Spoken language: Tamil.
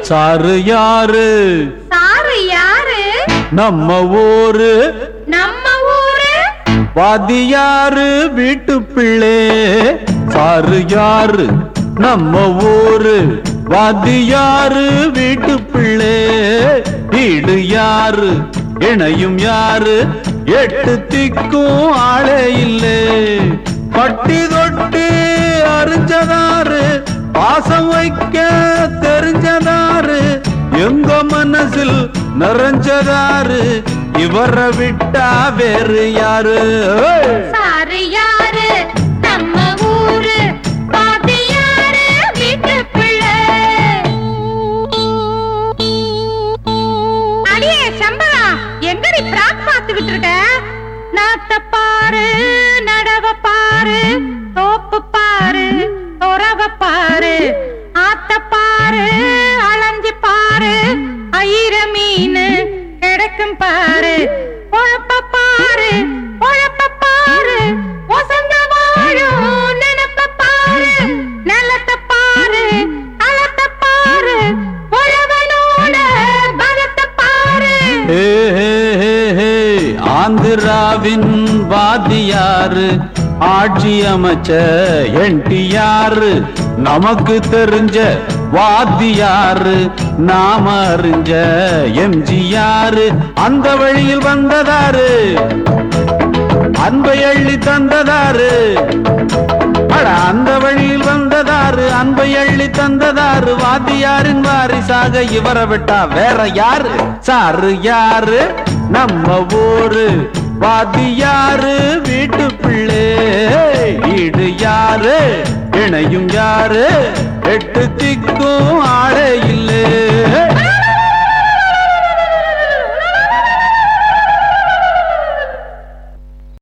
சாரு யாரு சாரு யாரு நம்ம ஊரு நம்ம ஊரு வாதியாரு வீட்டு பிள்ளை சாரு யாரு நம்ம ஊரு வாதியாரு வீட்டு பிள்ளை வீடு யாரு இணையும் யாரு எட்டு திக்கும் ஆளே இல்லே பட்டி தொட்டி அறிஞ்சதாரு பாசம் வைக்க தெரிஞ்சதாரு எங்க மனசில் நிறைஞ்சதாரு இவரை விட்டா வேறு யாரு ஏய்! சாரு யாரு நம்ம ஊரு பாதி யாரு வீட்டு பிள்ளை அடியே சம்பளா எங்கடி பிராக் பார்த்துக்கிட்டு இருக்க நாத்த பாரு நடவ பாரு தோப்பு பாரு துறவ பாரு ஆத்த பாரு அலைஞ்சு பாரு ஐர மீன் கிடக்கும் பாரு பொழப்ப பாரு பொழப்ப பாரு ஒசந்த வாழும் நினைப்ப பாரு நிலத்த பாரு களத்த பாரு உழவனோட பலத்த பாரு ஹே, ஹே, ஹே, ஹே. ஆந்திராவின் வாதியாரு ஆட்சி அமைச்ச என்டியாரு நமக்கு தெரிஞ்ச வாத்தியாரு நாம அறிஞ்ச எம்ஜியாரு அந்த வழியில் வந்ததாரு அன்பை அள்ளி தந்ததாரு அட அந்த வழியில் வந்ததாரு அன்பை அள்ளி தந்ததாரு வாத்தியாரின் வாரிசாக இவரை விட்டா வேற யாரு சாரு யாரு நம்ம ஊரு வாத்தியாரு வீட்டு பிள்ளை வீடு யாரு இணையும் யாரு எட்டு